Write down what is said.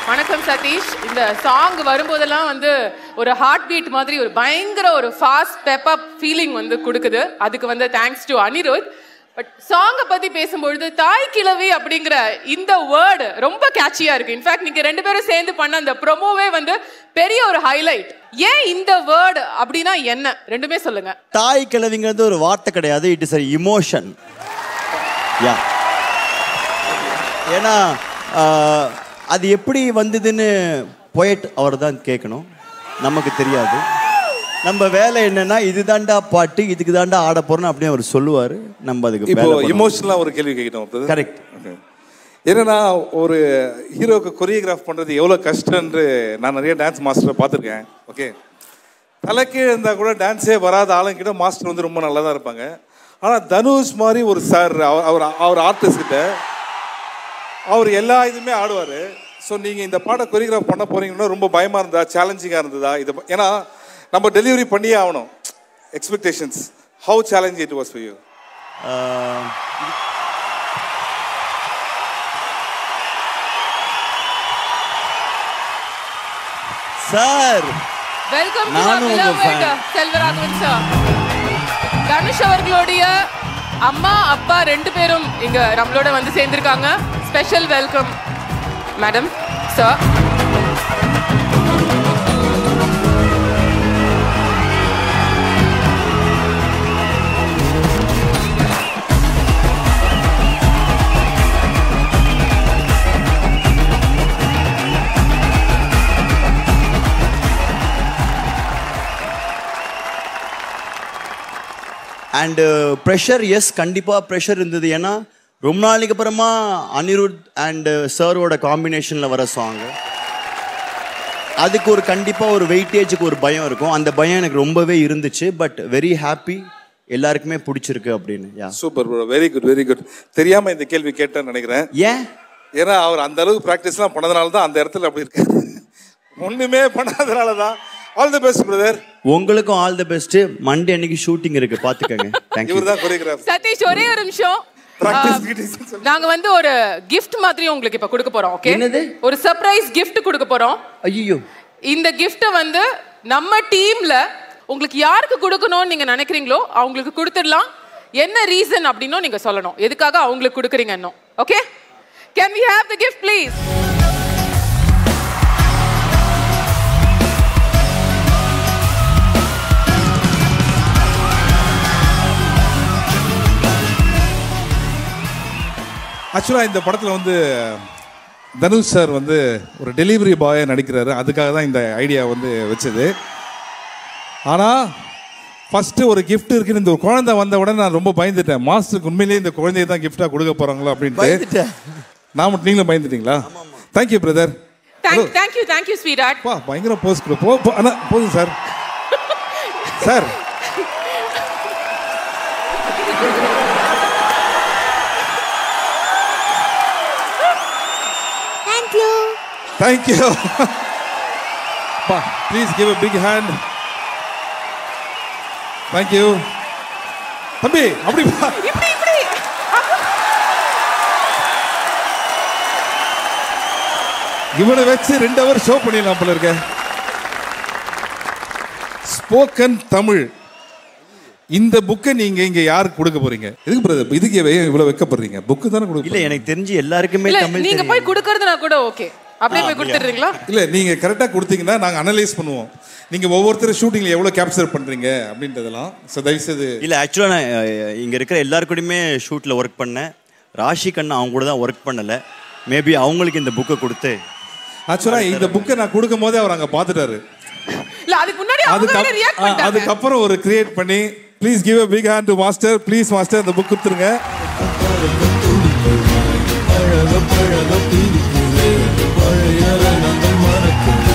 வணக்கம் சதீஷ் இந்த சாங் வரும்போதெல்லாம் வந்து ஒரு ஹார்ட் பீட் மாதிரி ஒரு பயங்கர ஒரு ஃபாஸ்ட் பெப்பப் ஃபீலிங் வந்து கொடுக்குது அதுக்கு வந்து தேங்க்ஸ் டு அனிருத் பட் சாங்கை பத்தி பேசும்பொழுது தாய் கிழவி அப்படிங்கிற இந்த வேர்டு ரொம்ப கேட்சியா இருக்கு இன்ஃபேக்ட் நீங்க ரெண்டு பேரும் சேர்ந்து பண்ண அந்த ப்ரொமோவே வந்து பெரிய ஒரு ஹைலைட் ஏன் இந்த வேர்டு அப்படின்னா என்ன ரெண்டுமே சொல்லுங்க தாய் கிழவிங்கிறது ஒரு வார்த்தை கிடையாது it is a emotion yeah ஏன்னா ஆஹ், அது எப்படி வந்ததுன்னு poet அவர் தான் கேட்கணும் நமக்கு தெரியாது நம்ம வேலை என்னன்னா இதுதான்டா பாட்டு இதுக்கு தாண்டா ஆட போறோம்னு அப்படியே அவர் சொல்லுவார் நம்ம அதுக்கு இப்போ வேலை இமோஷனலாக ஒரு கேள்வி கேட்கணும் கரெக்ட் என்னன்னா ஒரு ஹீரோக்கு கொரியோகிராஃப் பண்ணுறது எவ்வளோ கஷ்டம்ன்று நான் நிறைய டான்ஸ் மாஸ்டரை பார்த்துருக்கேன் ஓகே தலைக்கு இருந்தால் கூட டான்ஸே வராத ஆளுங்கிட்ட மாஸ்டர் வந்து ரொம்ப நல்லா தான் இருப்பாங்க ஆனால் தனுஷ் மாதிரி ஒரு சார் அவர் அவர் ஆர்டிஸ்ட் கிட்ட அவர் எல்லா இதுவுமே ஆடுவார் ஸோ நீங்கள் இந்த பாட்டை கொரியோகிராஃப் பண்ண போறீங்கன்னா ரொம்ப பயமாக இருந்தா சேலஞ்சிங்காக இருந்ததா இது ஏன்னா நம்ம டெலிவரி பண்ணியே ஆகணும் expectations how challenge it was for you sir welcome நானும் உங்க fan. செல்வராகவன் சார் தனுஷ் அவர்களுடைய அம்மா அப்பா ரெண்டு பேரும் இங்க நம்மளோட வந்து சேர்ந்திருக்காங்க special welcome madam sir and pressure yes கண்டிப்பாக ப்ரெஷர் இருந்தது ஏன்னா ரொம்ப நாளைக்கு அப்புறமா அனிருத் அண்டு சரோட காம்பினேஷனில் வர சாங்கு அதுக்கு ஒரு கண்டிப்பாக ஒரு வெயிட்டேஜுக்கு ஒரு பயம் இருக்கும் அந்த பயம் எனக்கு ரொம்பவே இருந்துச்சு பட் வெரி ஹாப்பி எல்லாருக்குமே பிடிச்சிருக்கு அப்படின்னு yeah super bro very good very good தெரியாம இந்த கேள்வி கேட்டேன்னு நினைக்கிறேன் ஏன் ஏன்னா அவர் அந்த அளவுக்கு ப்ராக்டிஸ்லாம் பண்ணதுனால தான் அந்த இடத்துல அப்படி இருக்காரு ஒண்ணுமே பண்ணாதனால தான் ஆல் தி பெஸ்ட் பிரதர் உங்களுக்கும் ஆல் தி பெஸ்ட் மண்டே அன்னைக்கு ஷூட்டிங் இருக்கு பாத்துக்கோங்க தேங்க்யூ இவர் தான் கொரியோகிராஃப் சதீஷ் ஒரே ஒரு நிமிஷம் Practice ஆ, கிட்டீஸ் சொல்லு. நாங்க வந்து ஒரு gift மாதிரி உங்களுக்கு இப்ப கொடுக்க போறோம் ஓகே என்னது? ஒரு சர்ப்ரைஸ் gift கொடுக்க போறோம் ஐயோ இந்த கிஃப்ட்டை வந்து நம்ம டீம்ல உங்களுக்கு யாருக்கு கொடுக்கணும்னு நீங்க நினைக்கிறீங்களோ அவங்களுக்கு கொடுத்துடலாம் என்ன ரீசன் அப்படின்னும் நீங்க சொல்லணும் எதுக்காக அவங்களுக்கு கொடுக்குறீங்க இன்னும் okay can we have the gift please ஆக்சுவலாக இந்த படத்தில் வந்து தனுஷ் சார் வந்து ஒரு டெலிவரி பாயை நடிக்கிறாரு அதுக்காக தான் இந்த ஐடியா வந்து வச்சது ஆனால் ஃபஸ்ட்டு ஒரு gift இருக்குன்னு இந்த ஒரு குழந்தை வந்த உடனே நான் ரொம்ப பயந்துட்டேன் மாஸ்டருக்கு உண்மையிலேயே இந்த குழந்தைய தான் கிஃப்டாக கொடுக்க போகிறாங்களோ அப்படின்ட்டு பயந்துட்டேன். நான் மட்டும் நீங்களும் பயந்துட்டீங்களா thank you brother thank thank you thank you ஸ்வீடாட் பா பயங்கர போஸ்ட் கொடு போ போ- அண்ணா போதும் சார் சார் தேங்க்யூ பா please give a big hand thank you தம்பி அப்படி பா இப்படி இப்படி இவனை வச்சு ரெண்டு ஹவர் ஷோ பண்ணிடலாம் போல இருக்க ஸ்போக்கன் தமிழ் இந்த புக்கை நீங்க இங்க யாருக்கு கொடுக்க போறீங்க எதுக்கு பிரதர் இதுக்கு ஏன் இவ்வளவு வைக்கப்படுறீங்க புக்கு தானே கொடுக்க இல்ல எனக்கு தெரிஞ்சு எல்லாருக்குமே இல்ல தமிழ் நீங்க தெரியும். போய் கொடுக்கறதுனா கூட ஓகே அப்படியே போய் கொடுத்துடுறீங்களா இல்ல நீங்க கரெக்டா கொடுத்தீங்கன்னா நாங்க அனலைஸ் பண்ணுவோம் நீங்க ஒவ்வொருத்தரும் ஷூட்டிங்ல எவ்வளவு கேப்சர் பண்றீங்க அப்படின்றதெல்லாம் ஸோ தயவுசெய்து இல்ல ஆக்சுவலா நான் அஹ், இங்க இருக்கிற எல்லாரு கூடயுமே ஷூட்ல ஒர்க் பண்ணேன் ராஷி கண்ணா அவங்க கூட தான் ஒர்க் பண்ணல மேபி அவங்களுக்கு இந்த புக்கை கொடுத்து ஆக்சுவலா இந்த புக்கை நான் கொடுக்கும் போதே அவர் அங்க பாத்துட்டாரு இல்ல அதுக்கு முன்னாடி அதுக்கு அவங்க ரியாக்ட் பண்ணிட்டாங்க அதுக்கப்புறம் ஒரு கிரியேட் பண்ணி please give a big hand to master please master இந்த புக் கொடுத்துருங்க பழக பழக பிடிக்குதே பழைய நாங்கள் மறக்கும்